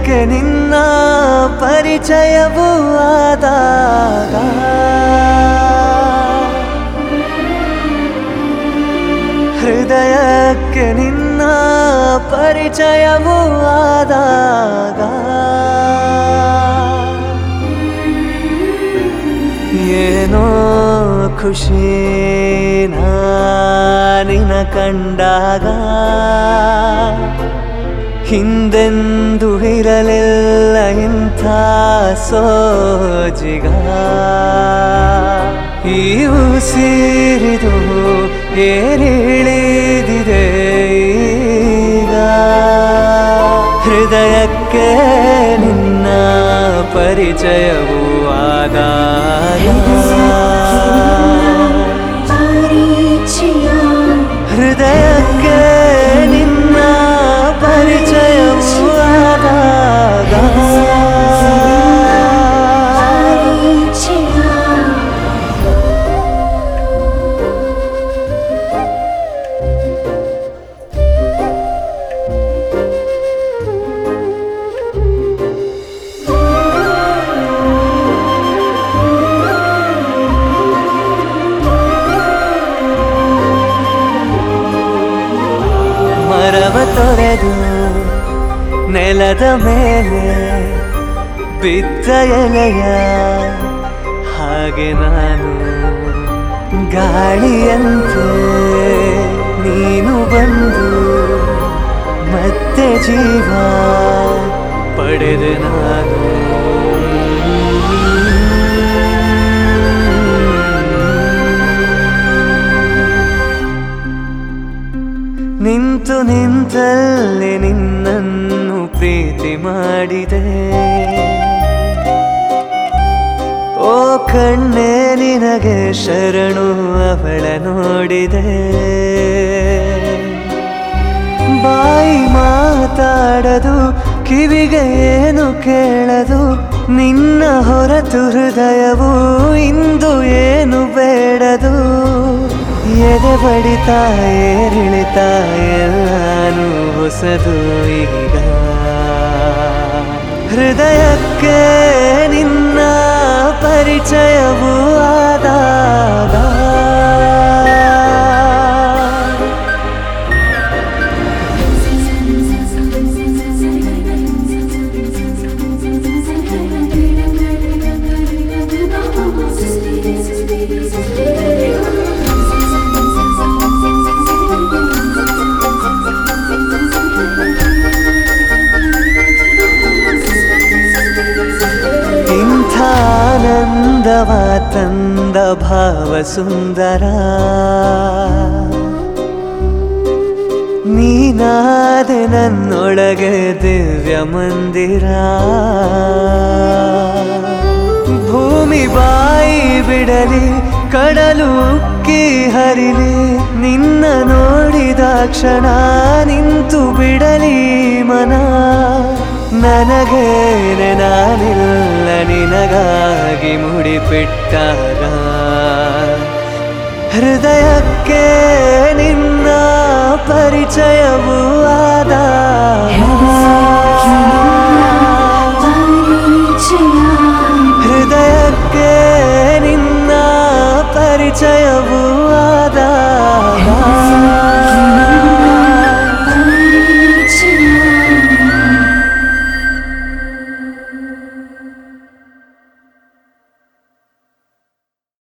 ಹೃದಯಕ್ಕೆ ನಿನ್ನ ಪರಿಚಯವೂ ಆದಾಗ ಹೃದಯಕ್ಕೆ ನಿನ್ನ ಪರಿಚಯವೂ ಆದಾಗ ಏನೋ ಖುಷಿ ನಿನ ಕಂಡಾಗ ಹಿಂದೆಂದು ಇರಲಿಲ್ಲ ಇಂಥ ಸೋಜಿಗ ಈ ಉಸಿರಿದು ಏರಿಳಿದಿದೆ ಈಗ ಹೃದಯಕ್ಕೆ ನಿನ್ನ ಪರಿಚಯವೂ ಆದಾಗ ಪರಿಚಯ ಹೃದಯಕ್ಕೆ ನಿನ್ನ ಪರಿಚಯವೂ ಆದಾಗ ಪರಿಚಯ ಮರವ ತೊರೆದು ನೆಲದ ಮೇಲೆ ಬಿದ್ದ ಎಲೆಯ ಹಾಗೆ ನಾನು ಗಾಳಿಯಂತೆ ನೀನು ಬಂದು ಮತ್ತೆ ಜೀವ ಪಡೆದೆ ನಾನು ನಿಂತು ನಿಂತಲ್ಲಿ ನಿನ್ನನ್ನು ಪ್ರೀತಿ ಮಾಡಿದೆ ಓ ಕಣ್ಣೆ ನಿನಗೆ ಶರಣು ಅವಳ ನೋಡಿದೆ ಬಾಯಿ ಮಾತಾಡದು ಕಿವಿಗೆ ಏನು ಕೇಳದು ನಿನ್ನ ಹೊರತು ಹೃದಯವು ಇಂದು ಏನು ಬೇಡದು ಎದೆ ಬಡಿತ ಏರಿಳಿತ ಎಲ್ಲಾನು ಹೊಸದು ಈಗ ಹೃದಯಕ್ಕೆ ನಿನ್ನ ಪರಿಚಯವೂ ಆದಾಗ ಇಂಥ ಆನಂದವ ತಂದ ಭಾವ ಸುಂದರ ನೀನಾದೆ ನನ್ನೊಳಗೆ ದಿವ್ಯ ಮಂದಿರ ಭೂಮಿ ಬಾಯಿ ಬಿಡಲಿ ಕಡಲು ಉಕ್ಕಿ ಹರಿಲಿ ನಿನ್ನ ನೋಡಿದ ಕ್ಷಣ ನಿಂತು ಬಿಡಲಿ ಮನ ನನಗೇನೆ ನಾನಿಲ್ಲ ನಿನಗಾಗಿ ಮುಡಿಪಿಟ್ಟಾಗ ಹೃದಯಕ್ಕೆ ನಿನ್ನ ಪರಿಚಯವೂ ಆದಾಗ ಪರಿಚಯ ಹೃದಯಕ್ಕೆ ನಿನ್ನ ಪರಿಚಯವೂ